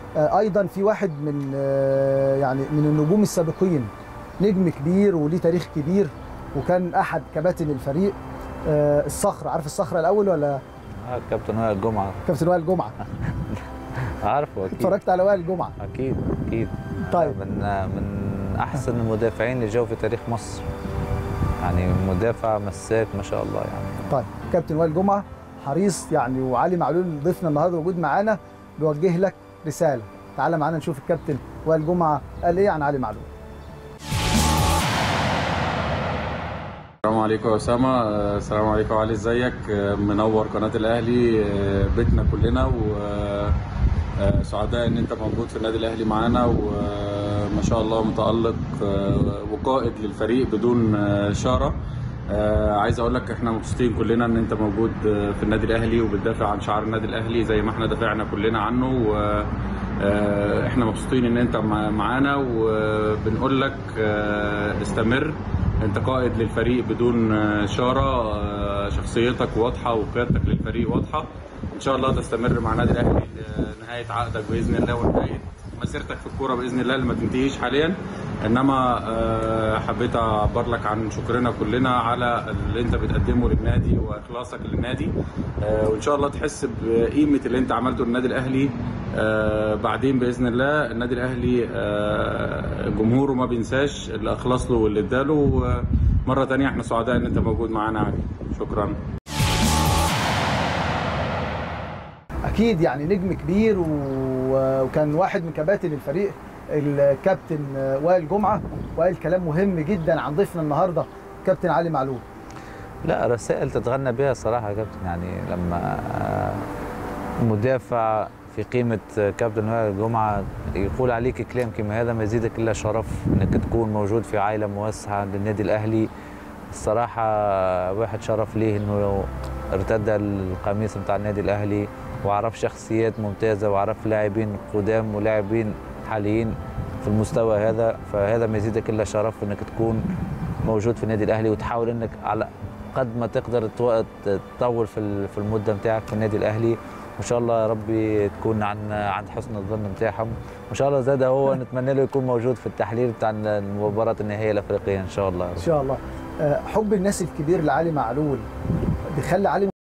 آه، ايضا في واحد من آه، يعني من النجوم السابقين نجم كبير وليه تاريخ كبير وكان احد كباتن الفريق آه، الصخره عارف الصخره الاول ولا آه، كابتن وائل الجمعه كابتن وائل جمعه عارفه اكيد اتفرجت على وائل جمعه اكيد اكيد طيب. من من احسن المدافعين اللي جو في تاريخ مصر يعني مدافع مساك ما شاء الله يعني طيب كابتن وائل جمعه حريص يعني وعلي معلول ضيفنا النهارده موجود معانا بيوجه لك رساله تعالى معانا نشوف الكابتن وائل جمعه قال ايه عن علي معلول السلام عليكم يا اسامه آه، السلام عليكم يا علي ازيك آه، منور قناه الاهلي آه، بيتنا كلنا وسعداء ان انت موجود في النادي الاهلي معانا وما شاء الله متالق آه، وقائد للفريق بدون آه، اشاره آه، عايز اقول لك احنا مبسوطين كلنا ان انت موجود آه، في النادي الاهلي وبتدافع عن شعار النادي الاهلي زي ما احنا دافعنا كلنا عنه و آه، احنا مبسوطين ان انت مع- معانا وبنقول لك آه، استمر انت قائد للفريق بدون آه، اشاره آه، شخصيتك واضحه وقيادتك للفريق واضحه ان شاء الله تستمر مع النادي الاهلي لنهايه عقدك باذن الله ونهايه مسيرتك في الكوره باذن الله اللي ما تنتهيش حاليا انما آه، حبيت اعبر لك عن شكرنا كلنا على اللي انت بتقدمه للنادي واخلاصك للنادي آه، وان شاء الله تحس بقيمه اللي انت عملته للنادي الاهلي آه، بعدين باذن الله النادي الاهلي آه، جمهوره ما بينساش اللي اخلص له واللي اداله آه، مره تانية احنا سعداء ان انت موجود معانا علي شكرا اكيد يعني نجم كبير و- وكان واحد من كباتن الفريق الكابتن وائل جمعه وقال كلام مهم جدا عن ضيفنا النهارده كابتن علي معلول لا رسائل تتغنى بها الصراحه يا كابتن يعني لما آه، مدافع في قيمة كابتن وائل الجمعة يقول عليك كلام كما هذا ما يزيدك إلا شرف إنك تكون موجود في عائلة موسعة للنادي الأهلي الصراحة واحد شرف ليه إنه ارتدى القميص بتاع النادي الأهلي وعرف شخصيات ممتازة وعرف لاعبين قدام ولاعبين حاليين في المستوى هذا فهذا ما يزيدك إلا شرف إنك تكون موجود في النادي الأهلي وتحاول إنك على قد ما تقدر تو- تطول في ال- في المدة بتاعك في النادي الأهلي وان شاء الله يا ربي تكون عن عند حسن الظن بتاعهم وان شاء الله زاد هو نتمنى له يكون موجود في التحليل بتاع المباراه النهائيه الافريقيه ان شاء الله ان شاء الله آه، حب الناس الكبير لعلي معلول بيخلي علي